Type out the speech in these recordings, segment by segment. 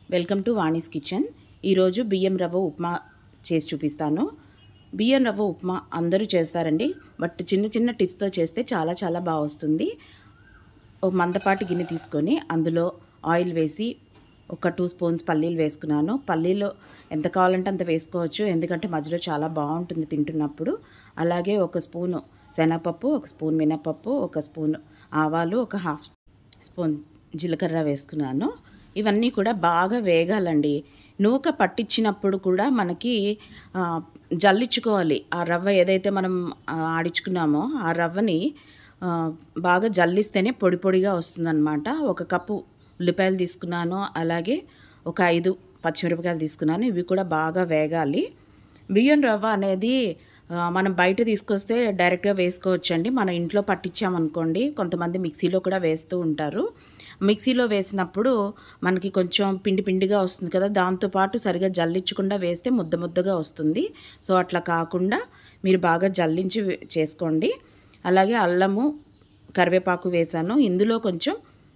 welcome to వాణీస్ kitchen ఈరోజు బియ్యం రవ్వ ఉప్మా చేసి చూపిస్తాను బియ్యం రవ్వ ఉప్మా అందరూ చేస్తారండి బట్ చిన్న చిన్న టిప్స్తో చేస్తే చాలా చాలా బాగా వస్తుంది ఒక మందపాటి గిన్నె తీసుకొని అందులో ఆయిల్ వేసి ఒక టూ స్పూన్స్ పల్లీలు వేసుకున్నాను పల్లీలు ఎంత కావాలంటే అంత వేసుకోవచ్చు ఎందుకంటే మధ్యలో చాలా బాగుంటుంది తింటున్నప్పుడు అలాగే ఒక స్పూను శనగపప్పు ఒక స్పూన్ మినపప్పు ఒక స్పూన్ ఆవాలు ఒక హాఫ్ స్పూన్ జీలకర్ర వేసుకున్నాను ఇవన్నీ కూడా బాగా వేగాలండి నూక పట్టించినప్పుడు కూడా మనకి ఆ, జల్లించుకోవాలి ఆ రవ్వ ఏదైతే మనం ఆ, ఆడించుకున్నామో ఆ రవ్వని ఆ, బాగా జల్లిస్తేనే పొడి పొడిగా వస్తుందన్నమాట ఒక కప్పు ఉల్లిపాయలు తీసుకున్నాను అలాగే ఒక ఐదు పచ్చిమిరపకాయలు తీసుకున్నాను ఇవి కూడా బాగా వేగాలి బియ్యం రవ్వ అనేది ఆ, మనం బయట తీసుకొస్తే డైరెక్ట్గా వేసుకోవచ్చండి మన ఇంట్లో పట్టించామనుకోండి కొంతమంది మిక్సీలో కూడా వేస్తూ ఉంటారు మిక్సీలో వేసినప్పుడు మనకి కొంచెం పిండి పిండిగా వస్తుంది కదా దాంతోపాటు సరిగా జల్లించకుండా వేస్తే ముద్ద ముద్దగా వస్తుంది సో అట్లా కాకుండా మీరు బాగా జల్లించి వే- చేసుకోండి అలాగే అల్లము కరివేపాకు వేసాను ఇందులో కొంచెం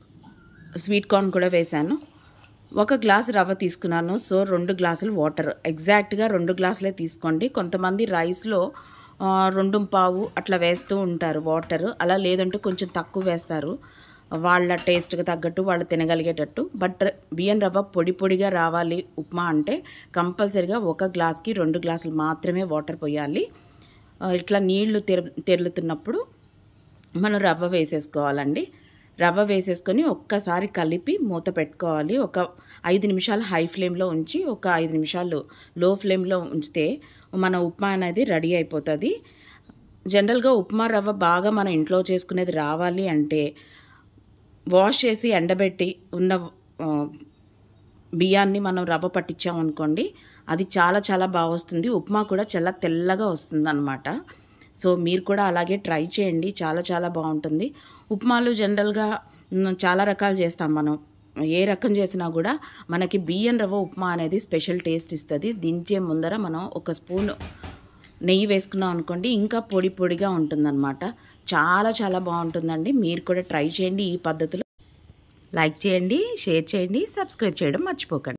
స్వీట్ కార్న్ కూడా వేశాను ఒక గ్లాస్ రవ్వ తీసుకున్నాను సో రెండు గ్లాసులు వాటర్ ఎగ్జాక్ట్గా రెండు గ్లాసులే తీసుకోండి కొంతమంది రైస్లో ఆ, రెండు పావు అట్లా వేస్తూ ఉంటారు వాటర్ అలా లేదంటే కొంచెం తక్కువ వేస్తారు వాళ్ళ టేస్ట్కి తగ్గట్టు వాళ్ళు తినగలిగేటట్టు బట్ బియ్యం రవ్వ పొడి పొడిగా రావాలి ఉప్మా అంటే కంపల్సరిగా ఒక గ్లాస్కి రెండు గ్లాసులు మాత్రమే వాటర్ పోయాలి ఆ, ఇట్లా నీళ్లు తెరు తెరులుతున్నప్పుడు మనం రవ్వ వేసేసుకోవాలండి రవ్వ వేసేసుకొని ఒక్కసారి కలిపి మూత పెట్టుకోవాలి ఒక ఐదు నిమిషాలు హై ఫ్లేమ్లో ఉంచి ఒక ఐదు నిమిషాలు లో ఫ్లేమ్లో ఉంచితే మన ఉప్మా అనేది రెడీ అయిపోతుంది జనరల్గా ఉప్మా రవ్వ బాగా మన ఇంట్లో చేసుకునేది రావాలి అంటే వాష్ చేసి ఎండబెట్టి ఉన్న ఆ, బియ్యాన్ని మనం రవ్వ పట్టించామనుకోండి అది చాలా చాలా బాగా వస్తుంది ఉప్మా కూడా చాలా తెల్లగా వస్తుంది అనమాట సో మీరు కూడా అలాగే ట్రై చేయండి చాలా చాలా బాగుంటుంది ఉప్మాలు జనరల్గా మ్, చాలా రకాలు చేస్తాం మనం ఏ రకం చేసినా కూడా మనకి బియ్యం రవ్వ ఉప్మా అనేది స్పెషల్ టేస్ట్ ఇస్తుంది దించే ముందర మనం ఒక స్పూన్ నెయ్యి వేసుకున్నాం అనుకోండి ఇంకా పొడి పొడిగా ఉంటుందన్నమాట చాలా చాలా బాగుంటుందండి మీరు కూడా ట్రై చేయండి ఈ పద్ధతిలో లైక్ చేయండి షేర్ చేయండి సబ్స్క్రైబ్ చేయడం మర్చిపోకండి